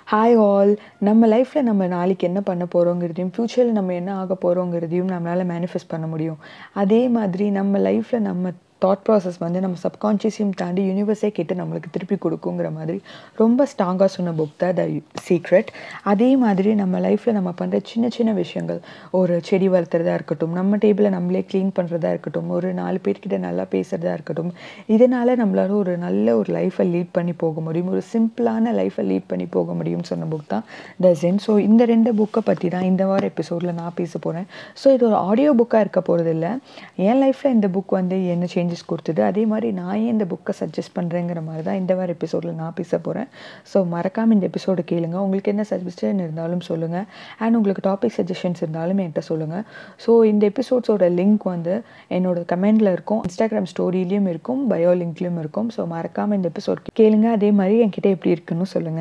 hi all நம்ம லைஃப்பில் நம்ம நாளைக்கு என்ன பண்ண போகிறோங்கிறதையும் ஃப்யூச்சரில் நம்ம என்ன ஆக போகிறோங்கிறதையும் நம்மளால் மேனிஃபெஸ்ட் பண்ண முடியும் அதே மாதிரி நம்ம லைஃப்பில் நம்ம தாட் ப்ராசஸ் வந்து நம்ம சப்கான்ஷியஸையும் தாண்டி யூனிவர்ஸே கேட்டு நம்மளுக்கு திருப்பி கொடுக்குங்கிற மாதிரி ரொம்ப ஸ்ட்ராங்காக சொன்ன புக் தான் த சீக்ரெட் அதே மாதிரி நம்ம லைஃப்பில் நம்ம பண்ணுற சின்ன சின்ன விஷயங்கள் ஒரு செடி வளர்த்துறதா இருக்கட்டும் நம்ம டேபிளை நம்மளே க்ளீன் பண்ணுறதா இருக்கட்டும் ஒரு நாலு பேர்கிட்ட நல்லா பேசுகிறதா இருக்கட்டும் இதனால் நம்மளால ஒரு நல்ல ஒரு லைஃப்பை லீட் பண்ணி போக முடியும் ஒரு சிம்பிளான லைஃப்பை லீட் பண்ணி போக முடியும்னு சொன்ன புக் தான் த ஜென் ஸோ இந்த ரெண்டு புக்கை பற்றி தான் இந்த வார எபிசோடில் நான் பேச போகிறேன் ஸோ இது ஒரு ஆடியோ புக்காக இருக்க போகிறது இல்லை என் லைஃப்பில் இந்த புக் வந்து என்ன சேஞ்சஸ் கொடுத்தது அதே மாதிரி நான் ஏன் இந்த புக்கை சஜஸ்ட் பண்ணுறேங்கிற மாதிரி தான் இந்த வார எபிசோடில் நான் பேச போகிறேன் ஸோ மறக்காமல் இந்த எபிசோடு கேளுங்க உங்களுக்கு என்ன சஜஷன் இருந்தாலும் சொல்லுங்கள் அண்ட் உங்களுக்கு டாபிக் சஜஷன்ஸ் இருந்தாலும் என்கிட்ட சொல்லுங்கள் ஸோ இந்த எபிசோட்ஸோட லிங்க் வந்து என்னோட கமெண்டில் இருக்கும் இன்ஸ்டாகிராம் ஸ்டோரியிலையும் இருக்கும் பயோ லிங்க்லையும் இருக்கும் ஸோ மறக்காமல் இந்த எபிசோட் கேளுங்க அதே மாதிரி என்கிட்ட எப்படி இருக்குன்னு சொல்லுங்கள்